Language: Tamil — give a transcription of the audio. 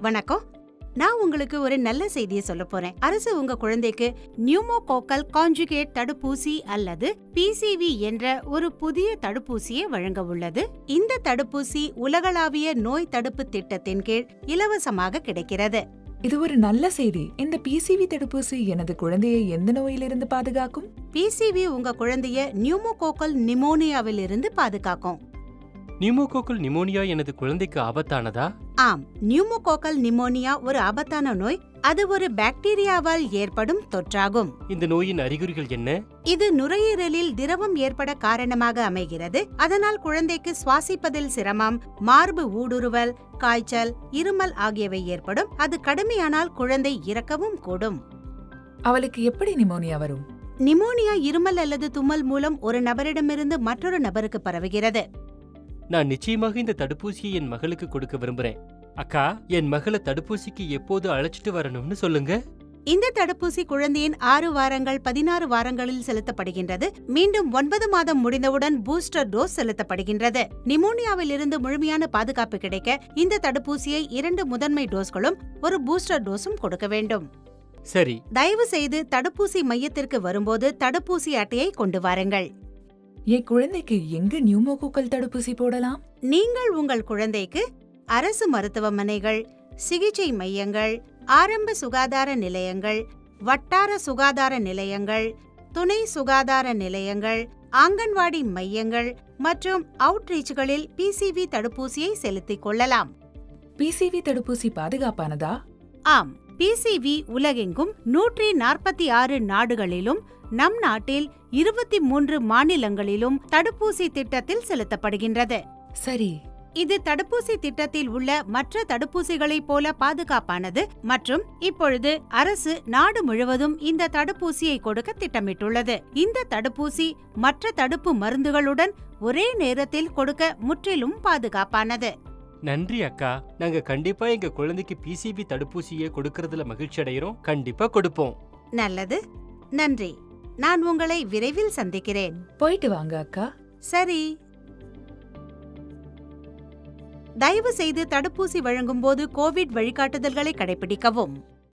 வணக்கம் நான் உங்களுக்கு ஒரு நல்ல செய்தியை சொல்ல போறேன் அரசு உங்க குழந்தைக்கு நியூமோகோக்கல் கான்ஜுகேட் தடுப்பூசி அல்லது பிசிவி என்ற ஒரு புதிய தடுப்பூசியை வழங்க உள்ளது இந்த தடுப்பூசி உலகளாவிய நோய் தடுப்பு திட்டத்தின் கீழ் இலவசமாக கிடைக்கிறது இது ஒரு நல்ல செய்தி இந்த பிசிவி தடுப்பூசி எனது குழந்தையை எந்த நோயிலிருந்து பாதுகாக்கும் பிசிவி உங்க குழந்தைய நியூமோகோக்கல் நிமோனியாவிலிருந்து பாதுகாக்கும் நியூமோகோக்கல் நிமோனியா எனது குழந்தைக்கு ஆபத்தானதா ஆம் நியூமோகோக்கல் நிமோனியா ஒரு ஆபத்தான நோய் அது ஒரு பாக்டீரியாவால் ஏற்படும் தொற்றாகும் இந்த நோயின் அறிகுறிகள் என்ன இது நுரையீரலில் திரவம் ஏற்பட காரணமாக அமைகிறது அதனால் குழந்தைக்கு சுவாசிப்பதில் சிரமம் மார்பு ஊடுருவல் காய்ச்சல் இருமல் ஆகியவை ஏற்படும் அது கடுமையானால் குழந்தை இறக்கவும் கூடும் அவளுக்கு எப்படி நிமோனியா வரும் நிமோனியா இருமல் அல்லது தும்மல் மூலம் ஒரு நபரிடமிருந்து மற்றொரு நபருக்கு பரவுகிறது நான் நிச்சயமாக இந்த தடுப்பூசியை என் மகளுக்கு கொடுக்க விரும்புறேன் அக்கா என் மகளை தடுப்பூசிக்கு எப்போது அழைச்சிட்டு வரணும்னு சொல்லுங்க இந்த தடுப்பூசி குழந்தையின் ஆறு வாரங்கள் பதினாறு வாரங்களில் செலுத்தப்படுகின்றது மீண்டும் ஒன்பது மாதம் முடிந்தவுடன் பூஸ்டர் டோஸ் செலுத்தப்படுகின்றது நிமோனியாவில் இருந்து முழுமையான பாதுகாப்பு கிடைக்க இந்த தடுப்பூசியை இரண்டு முதன்மை டோஸ்களும் ஒரு பூஸ்டர் டோஸும் கொடுக்க வேண்டும் சரி தயவு செய்து தடுப்பூசி மையத்திற்கு வரும்போது தடுப்பூசி அட்டையை கொண்டு வாருங்கள் என் குழந்தைக்கு எங்க நியூமோகோக்கல் தடுப்பூசி போடலாம் நீங்கள் உங்கள் குழந்தைக்கு அரசு மருத்துவமனைகள் சிகிச்சை மையங்கள் ஆரம்ப சுகாதார நிலையங்கள் வட்டார சுகாதார நிலையங்கள் துணை சுகாதார நிலையங்கள் ஆங்கன்வாடி மையங்கள் மற்றும் அவுட்ரீச்களில் பிசிவி தடுப்பூசியை செலுத்திக் கொள்ளலாம் பிசிவி தடுப்பூசி பாதுகாப்பானதா ஆம் பிசிவி உலகெங்கும் நூற்றி நாற்பத்தி ஆறு நாடுகளிலும் நம் நாட்டில் இருபத்தி மூன்று மாநிலங்களிலும் தடுப்பூசி திட்டத்தில் செலுத்தப்படுகின்றது சரி இது தடுப்பூசி திட்டத்தில் உள்ள மற்ற தடுப்பூசிகளைப் போல பாதுகாப்பானது மற்றும் இப்பொழுது அரசு நாடு முழுவதும் இந்த தடுப்பூசியை கொடுக்க திட்டமிட்டுள்ளது இந்த தடுப்பூசி மற்ற தடுப்பு மருந்துகளுடன் ஒரே நேரத்தில் கொடுக்க முற்றிலும் பாதுகாப்பானது நன்றி அக்கா நாங்க கண்டிப்பா எங்க குழந்தைக்கு பிசிபி தடுப்பூசியை கொடுக்கறதுல மகிழ்ச்சி அடைகிறோம் கண்டிப்பா கொடுப்போம் நல்லது நன்றி நான் உங்களை விரைவில் சந்திக்கிறேன் போயிட்டு வாங்க அக்கா சரி தயவு செய்து தடுப்பூசி வழங்கும்போது கோவிட் வழிகாட்டுதல்களை கடைபிடிக்கவும்